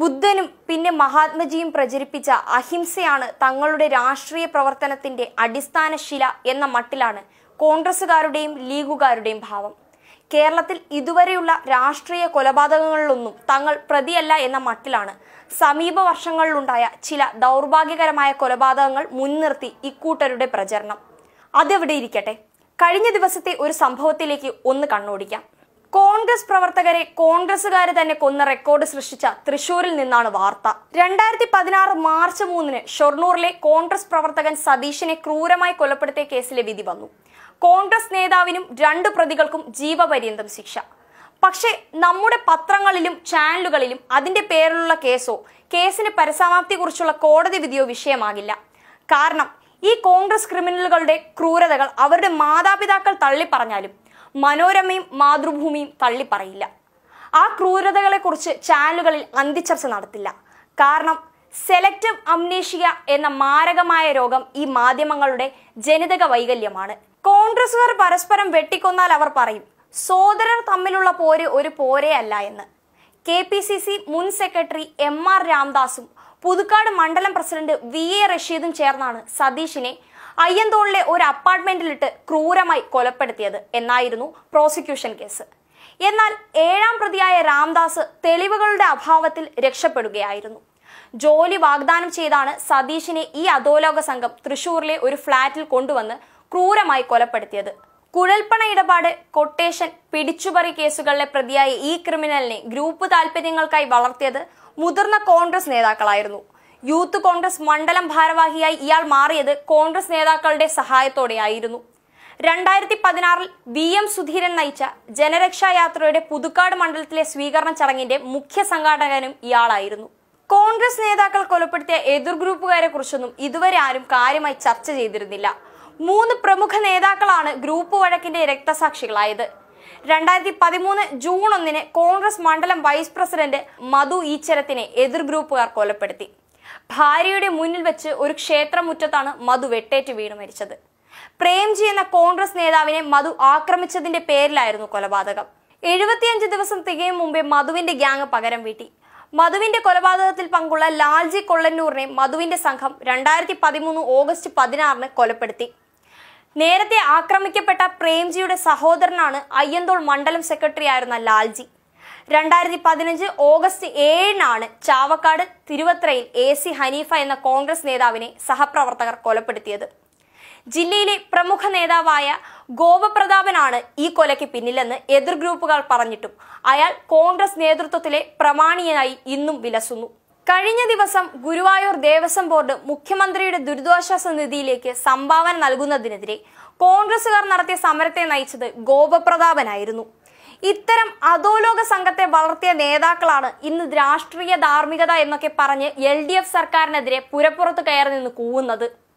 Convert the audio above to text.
ബുദ്ധനും പിന്നെ മഹാത്മജിയും പ്രചരിപ്പിച്ച അഹിംസയാണ് തങ്ങളുടെ രാഷ്ട്രീയ പ്രവർത്തനത്തിന്റെ അടിസ്ഥാന ശില എന്ന മട്ടിലാണ് കോൺഗ്രസുകാരുടെയും ലീഗുകാരുടെയും ഭാവം കേരളത്തിൽ ഇതുവരെയുള്ള രാഷ്ട്രീയ കൊലപാതകങ്ങളിലൊന്നും തങ്ങൾ പ്രതിയല്ല എന്ന മട്ടിലാണ് സമീപ വർഷങ്ങളിലുണ്ടായ ചില ദൗർഭാഗ്യകരമായ കൊലപാതകങ്ങൾ മുൻനിർത്തി ഇക്കൂട്ടരുടെ പ്രചരണം അതെവിടെ ഇരിക്കട്ടെ കഴിഞ്ഞ ദിവസത്തെ ഒരു സംഭവത്തിലേക്ക് ഒന്ന് കണ്ണോടിക്കാം കോൺഗ്രസ് പ്രവർത്തകരെ കോൺഗ്രസുകാര് തന്നെ കൊന്ന റെക്കോർഡ് സൃഷ്ടിച്ച തൃശൂരിൽ നിന്നാണ് വാർത്ത രണ്ടായിരത്തി പതിനാറ് മാർച്ച് മൂന്നിന് ഷൊർണൂറിലെ കോൺഗ്രസ് പ്രവർത്തകൻ സതീഷിനെ ക്രൂരമായി കൊലപ്പെടുത്തിയ കേസിലെ വിധി വന്നു കോൺഗ്രസ് നേതാവിനും രണ്ട് പ്രതികൾക്കും ജീവപര്യന്തം ശിക്ഷ പക്ഷേ നമ്മുടെ പത്രങ്ങളിലും ചാനലുകളിലും അതിന്റെ പേരിലുള്ള കേസോ കേസിന് പരിസമാപ്തിയെക്കുറിച്ചുള്ള കോടതി വിധിയോ വിഷയമാകില്ല കാരണം ഈ കോൺഗ്രസ് ക്രിമിനലുകളുടെ ക്രൂരതകൾ അവരുടെ മാതാപിതാക്കൾ തള്ളിപ്പറഞ്ഞാലും മനോരമയും മാതൃഭൂമിയും തള്ളിപ്പറയില്ല ആ ക്രൂരതകളെക്കുറിച്ച് ചാനലുകളിൽ അന്തിച്ചർച്ച നടത്തില്ല കാരണം സെലക്റ്റീവ് അംനേഷിയ എന്ന മാരകമായ രോഗം ഈ മാധ്യമങ്ങളുടെ ജനിതക വൈകല്യമാണ് കോൺഗ്രസുകാർ പരസ്പരം വെട്ടിക്കൊന്നാൽ അവർ പറയും സോദരർ തമ്മിലുള്ള പോര് ഒരു പോരെയല്ല എന്ന് കെ പി സി സി മുൻ സെക്രട്ടറി എം ആർ രാംദാസും പുതുക്കാട് മണ്ഡലം പ്രസിഡന്റ് വി എ റഷീദും ചേർന്നാണ് സതീഷിനെ അയ്യന്തോളിലെ ഒരു അപ്പാർട്ട്മെന്റിലിട്ട് ക്രൂരമായി കൊലപ്പെടുത്തിയത് എന്നായിരുന്നു പ്രോസിക്യൂഷൻ കേസ് എന്നാൽ ഏഴാം പ്രതിയായ രാംദാസ് തെളിവുകളുടെ അഭാവത്തിൽ രക്ഷപ്പെടുകയായിരുന്നു ജോലി വാഗ്ദാനം ചെയ്താണ് സതീഷിനെ ഈ അധോലോക സംഘം തൃശൂരിലെ ഒരു ഫ്ളാറ്റിൽ കൊണ്ടുവന്ന് ക്രൂരമായി കൊലപ്പെടുത്തിയത് കുഴൽപ്പണ ഇടപാട് കൊട്ടേഷൻ പിടിച്ചുപറി കേസുകളിലെ പ്രതിയായ ഈ ക്രിമിനലിനെ ഗ്രൂപ്പ് താൽപര്യങ്ങൾക്കായി വളർത്തിയത് മുതിർന്ന കോൺഗ്രസ് നേതാക്കളായിരുന്നു യൂത്ത് കോൺഗ്രസ് മണ്ഡലം ഭാരവാഹിയായി ഇയാൾ മാറിയത് കോൺഗ്രസ് നേതാക്കളുടെ സഹായത്തോടെയായിരുന്നു രണ്ടായിരത്തി പതിനാറിൽ വി എം സുധീരൻ നയിച്ച ജനരക്ഷാ യാത്രയുടെ പുതുക്കാട് മണ്ഡലത്തിലെ സ്വീകരണ ചടങ്ങിന്റെ മുഖ്യ സംഘാടകനും ഇയാളായിരുന്നു കോൺഗ്രസ് നേതാക്കൾ കൊലപ്പെടുത്തിയ എതിർ ഗ്രൂപ്പുകാരെ കുറിച്ചൊന്നും ഇതുവരെ ആരും കാര്യമായി ചർച്ച ചെയ്തിരുന്നില്ല മൂന്ന് പ്രമുഖ നേതാക്കളാണ് ഗ്രൂപ്പ് വഴക്കിന്റെ രക്തസാക്ഷികളായത് രണ്ടായിരത്തി പതിമൂന്ന് ജൂൺ ഒന്നിന് കോൺഗ്രസ് മണ്ഡലം വൈസ് പ്രസിഡന്റ് മധു ഈച്ചരത്തിനെ എതിർ ഗ്രൂപ്പുകാർ കൊലപ്പെടുത്തി ഭാര്യയുടെ മുന്നിൽ വെച്ച് ഒരു ക്ഷേത്രമുറ്റത്താണ് മധു വെട്ടേറ്റ് വീണ് മരിച്ചത് പ്രേംജി എന്ന കോൺഗ്രസ് നേതാവിനെ മധു ആക്രമിച്ചതിന്റെ പേരിലായിരുന്നു കൊലപാതകം എഴുപത്തിയഞ്ച് ദിവസം തികയും മുമ്പേ മധുവിന്റെ ഗ്യാങ് പകരം വീട്ടി മധുവിന്റെ കൊലപാതകത്തിൽ പങ്കുള്ള ലാൽജി കൊള്ളന്നൂറിനെ മധുവിന്റെ സംഘം രണ്ടായിരത്തി പതിമൂന്ന് ഓഗസ്റ്റ് പതിനാറിന് കൊലപ്പെടുത്തി നേരത്തെ ആക്രമിക്കപ്പെട്ട പ്രേംജിയുടെ സഹോദരനാണ് അയ്യന്തോൾ മണ്ഡലം സെക്രട്ടറി ആയിരുന്ന ലാൽജി രണ്ടായിരത്തി പതിനഞ്ച് ഓഗസ്റ്റ് ഏഴിനാണ് ചാവക്കാട് തിരുവത്രയിൽ എ സി ഹനീഫ എന്ന കോൺഗ്രസ് നേതാവിനെ സഹപ്രവർത്തകർ കൊലപ്പെടുത്തിയത് ജില്ലയിലെ പ്രമുഖ നേതാവായ ഗോപപ്രതാപനാണ് ഈ കൊലയ്ക്ക് പിന്നിലെന്ന് എതിർ ഗ്രൂപ്പുകൾ പറഞ്ഞിട്ടും അയാൾ കോൺഗ്രസ് നേതൃത്വത്തിലെ പ്രമാണിയായി ഇന്നും വിലസുന്നു കഴിഞ്ഞ ദിവസം ഗുരുവായൂർ ദേവസ്വം ബോർഡ് മുഖ്യമന്ത്രിയുടെ ദുരിതാശ്വാസ നിധിയിലേക്ക് സംഭാവന നൽകുന്നതിനെതിരെ കോൺഗ്രസുകാർ നടത്തിയ സമരത്തെ നയിച്ചത് ഗോപപ്രതാപനായിരുന്നു ഇത്തരം അധോലോക സംഘത്തെ വളർത്തിയ നേതാക്കളാണ് ഇന്ന് രാഷ്ട്രീയ ധാർമ്മികത എന്നൊക്കെ പറഞ്ഞ് എൽ ഡി എഫ് സർക്കാരിനെതിരെ പുരപ്പുറത്ത് കയറി നിന്ന് കൂവുന്നത്